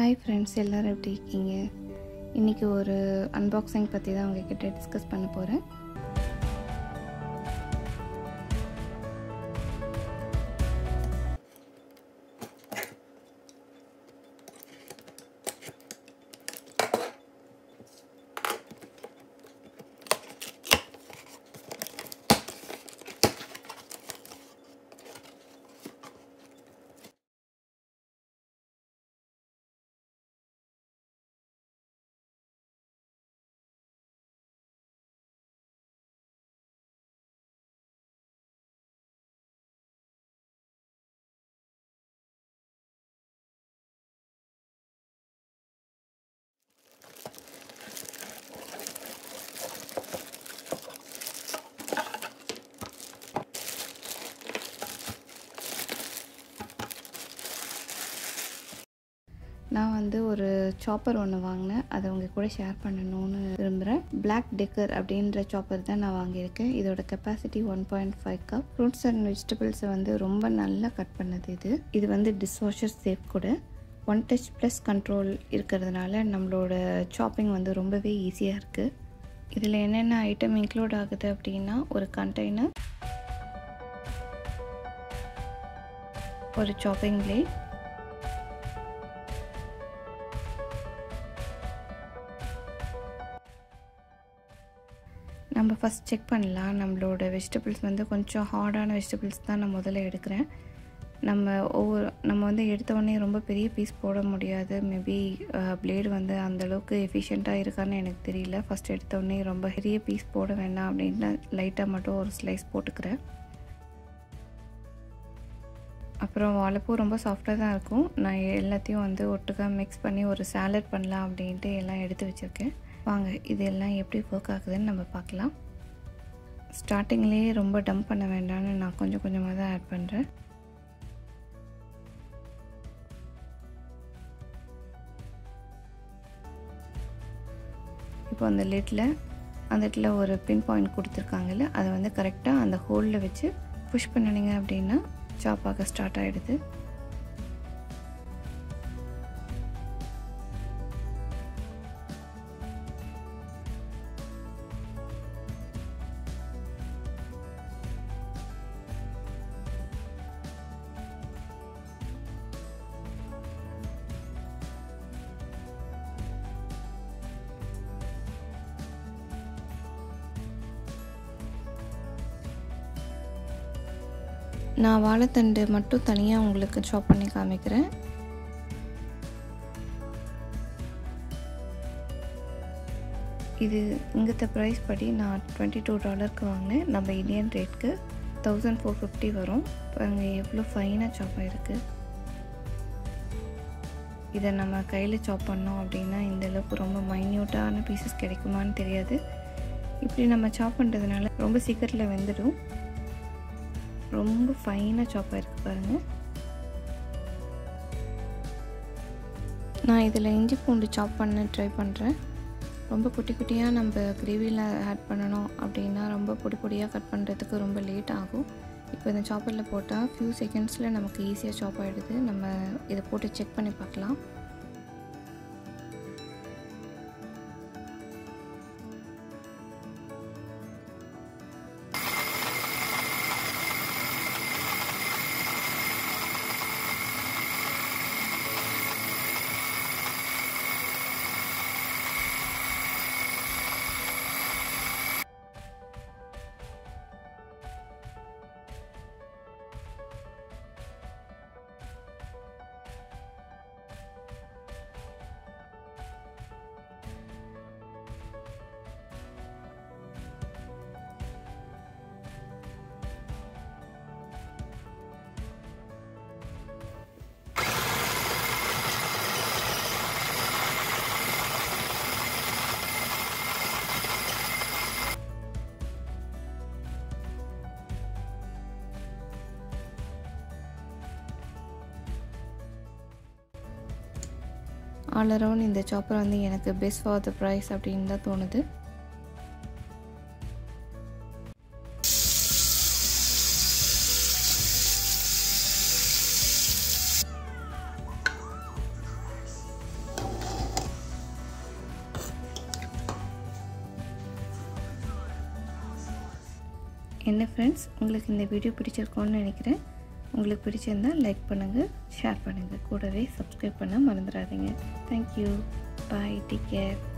hi friends எல்லோரும் எப்படி இருக்கீங்க இன்றைக்கி ஒரு அன்பாக்சிங் பற்றி தான் உங்ககிட்ட டிஸ்கஸ் பண்ண போகிறேன் நான் வந்து ஒரு சாப்பர் ஒன்று வாங்கினேன் அதை உங்கள் கூட ஷேர் பண்ணணும்னு விரும்புகிறேன் பிளாக் டெக்கர் அப்படின்ற சாப்பர் தான் நான் வாங்கியிருக்கேன் இதோட capacity one point five cup fruits and வெஜிடபிள்ஸை வந்து ரொம்ப நல்லா கட் பண்ணது இது இது வந்து டிஷ்வாஷர் சேஃப் கூட ஒன் டச் ப்ளஸ் கண்ட்ரோல் இருக்கிறதுனால நம்மளோட சாப்பிங் வந்து ரொம்பவே ஈஸியாக இருக்குது இதில் என்னென்ன ஐட்டம் இன்க்ளூட் ஆகுது அப்படின்னா ஒரு கண்டெய்னர் ஒரு சாப்பிங் பிளேட் நம்ம ஃபஸ்ட் செக் பண்ணலாம் நம்மளோட வெஜிடபிள்ஸ் வந்து கொஞ்சம் ஹார்டான வெஜிடபிள்ஸ் தான் நான் முதல்ல எடுக்கிறேன் நம்ம ஒவ்வொரு நம்ம வந்து எடுத்த உடனே ரொம்ப பெரிய பீஸ் போட முடியாது மேபி பிளேடு வந்து அந்தளவுக்கு எஃபிஷியண்ட்டாக இருக்கான்னு எனக்கு தெரியல ஃபஸ்ட் எடுத்த உடனே ரொம்ப பெரிய பீஸ் போட வேண்டாம் அப்படின்னு லைட்டாக மட்டும் ஒரு ஸ்லைஸ் போட்டுக்கிறேன் அப்புறம் வாழைப்பூ ரொம்ப சாஃப்டாக தான் இருக்கும் நான் எல்லாத்தையும் வந்து ஒட்டுக்காக மிக்ஸ் பண்ணி ஒரு சாலட் பண்ணலாம் அப்படின்ட்டு எல்லாம் எடுத்து வச்சுருக்கேன் வாங்க இது எல்லாம் எப்படி ஒர்க் ஆகுதுன்னு நம்ம பார்க்கலாம் ஸ்டார்டிங்லேயே ரொம்ப டம்ப் பண்ண வேண்டாம்னு நான் கொஞ்சம் கொஞ்சமாக தான் ஆட் பண்ணுறேன் இப்போ அந்த லிட்டில் அந்த இடத்துல ஒரு பின் பாயிண்ட் கொடுத்துருக்காங்கல்ல அதை வந்து கரெக்டாக அந்த ஹோலில் வச்சு புஷ் பண்ணினீங்க அப்படின்னா சாப் ஆக ஸ்டார்ட் ஆகிடுது நான் வாழைத்தண்டு மட்டும் தனியாக உங்களுக்கு சாப் பண்ணி காமிக்கிறேன் இது இங்கத்த ப்ரைஸ் படி நான் டுவெண்ட்டி டூ டாலருக்கு வாங்கினேன் நம்ம இந்தியன் ரேட்க்கு தௌசண்ட் ஃபோர் ஃபிஃப்டி வரும் பாருங்கள் எவ்வளோ ஃபைனாக சாப் ஆகிருக்கு இதை நம்ம கையில் சாப் பண்ணோம் அப்படின்னா இந்தளவுக்கு ரொம்ப மைன்யூட்டான பீசஸ் கிடைக்குமான்னு தெரியாது இப்படி நம்ம சாப் பண்ணுறதுனால ரொம்ப சீக்கிரத்தில் வெந்துடும் ரொம்ப ஃபைனாக சாப் ஆகிருக்கு பாருங்கள் நான் இதில் இஞ்சி பூண்டு சாப் பண்ண ட்ரை பண்ணுறேன் ரொம்ப குட்டி குட்டியாக நம்ம கிரேவியில் ஆட் பண்ணணும் அப்படின்னா ரொம்ப பொடி பொடியாக கட் பண்ணுறதுக்கு ரொம்ப லேட் ஆகும் இப்போ இந்த சாப்பரில் போட்டால் ஃபியூ செகண்ட்ஸில் நமக்கு ஈஸியாக சாப் ஆகிடுது நம்ம இதை போட்டு செக் பண்ணி பார்க்கலாம் ஆல் அரவுண்ட் இந்த சாப்பர் வந்து எனக்கு பெஸ்ட் ஃபார் த ப்ரைஸ் அப்படின்னு தான் தோணுது என்ன ஃப்ரெண்ட்ஸ் உங்களுக்கு இந்த வீடியோ பிடிச்சிருக்கோன்னு நினைக்கிறேன் உங்களுக்கு பிடிச்சிருந்தால் லைக் பண்ணுங்கள் ஷேர் பண்ணுங்கள் கூடவே சப்ஸ்கிரைப் பண்ண மறந்துடாதீங்க தேங்க்யூ பாய் டேக் கேர்